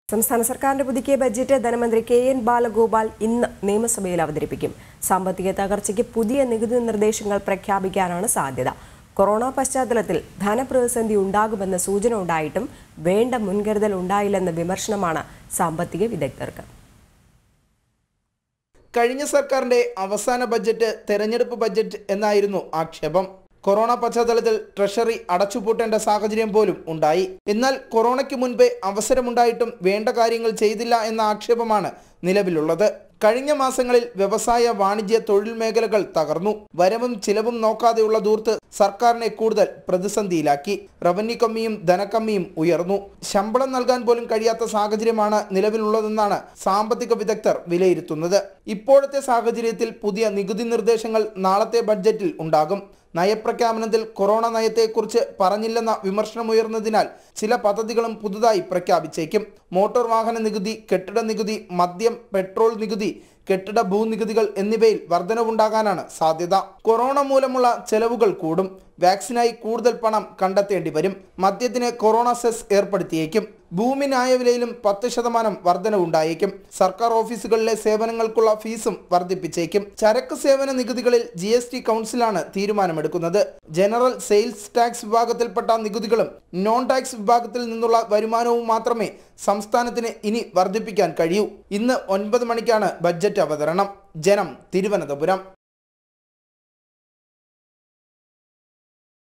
സംസ്ഥാന സർക്കാരിന്റെ പുതുക്കിയ ബജറ്റ് ധനമന്ത്രി കെ എൻ ബാലഗോപാൽ ഇന്ന് നിയമസഭയിൽ അവതരിപ്പിക്കും സാമ്പത്തിക തകർച്ചയ്ക്ക് പുതിയ നികുതി നിർദ്ദേശങ്ങൾ പ്രഖ്യാപിക്കാനാണ് സാധ്യത കൊറോണ പശ്ചാത്തലത്തിൽ ധനപ്രതിസന്ധി ഉണ്ടാകുമെന്ന സൂചന ഉണ്ടായിട്ടും വേണ്ട മുൻകരുതൽ ഉണ്ടായില്ലെന്ന വിമർശനമാണ് സാമ്പത്തിക വിദഗ്ധർക്ക് കഴിഞ്ഞ സർക്കാരിന്റെ അവസാന ബജറ്റ് തെരഞ്ഞെടുപ്പ് ബജറ്റ് എന്നായിരുന്നു ആക്ഷേപം കൊറോണ പശ്ചാത്തലത്തിൽ ട്രഷറി അടച്ചുപൂട്ടേണ്ട സാഹചര്യം പോലും ഉണ്ടായി എന്നാൽ കൊറോണയ്ക്ക് മുൻപേ അവസരമുണ്ടായിട്ടും വേണ്ട കാര്യങ്ങൾ ചെയ്തില്ല എന്ന ആക്ഷേപമാണ് നിലവിലുള്ളത് കഴിഞ്ഞ മാസങ്ങളിൽ വ്യവസായ വാണിജ്യ തൊഴിൽ മേഖലകൾ തകർന്നു വരവും ചിലവും നോക്കാതെയുള്ള ദൂർത്ത് സർക്കാരിനെ കൂടുതൽ പ്രതിസന്ധിയിലാക്കി റവന്യൂ കമ്മിയും ധനക്കമ്മിയും ഉയർന്നു ശമ്പളം നൽകാൻ പോലും കഴിയാത്ത സാഹചര്യമാണ് നിലവിലുള്ളതെന്നാണ് സാമ്പത്തിക വിദഗ്ധർ വിലയിരുത്തുന്നത് ഇപ്പോഴത്തെ സാഹചര്യത്തിൽ പുതിയ നികുതി നിർദ്ദേശങ്ങൾ നാളത്തെ ബഡ്ജറ്റിൽ ഉണ്ടാകും നയപ്രഖ്യാപനത്തിൽ കൊറോണ നയത്തെക്കുറിച്ച് പറഞ്ഞില്ലെന്ന വിമർശനമുയർന്നതിനാൽ ചില പദ്ധതികളും പുതുതായി പ്രഖ്യാപിച്ചേക്കും മോട്ടോർ വാഹന നികുതി കെട്ടിട നികുതി മദ്യം പെട്രോൾ നികുതി കെട്ടിട ഭൂനികുതികൾ എന്നിവയിൽ വർധനവുണ്ടാകാനാണ് സാധ്യത കൊറോണ മൂലമുള്ള ചെലവുകൾ കൂടും വാക്സിനായി കൂടുതൽ പണം കണ്ടെത്തേണ്ടി വരും മദ്യത്തിന് കൊറോണ സെസ് ഏർപ്പെടുത്തിയേക്കും ഭൂമി ന്യായവിലയിലും പത്ത് ശതമാനം വർധനവുണ്ടായേക്കും സർക്കാർ ഓഫീസുകളിലെ സേവനങ്ങൾക്കുള്ള ഫീസും വർദ്ധിപ്പിച്ചേക്കും ചരക്ക് സേവന നികുതികളിൽ ജി എസ് ടി കൗൺസിലാണ് തീരുമാനമെടുക്കുന്നത് ജനറൽ സെയിൽസ് ടാക്സ് വിഭാഗത്തിൽപ്പെട്ട നികുതികളും നോൺ ടാക്സ് വിഭാഗത്തിൽ നിന്നുള്ള വരുമാനവും മാത്രമേ സംസ്ഥാനത്തിന് ഇനി വർദ്ധിപ്പിക്കാൻ കഴിയൂ ഇന്ന് ഒൻപത് മണിക്കാണ് ബഡ്ജറ്റ് അവതരണം ജനം തിരുവനന്തപുരം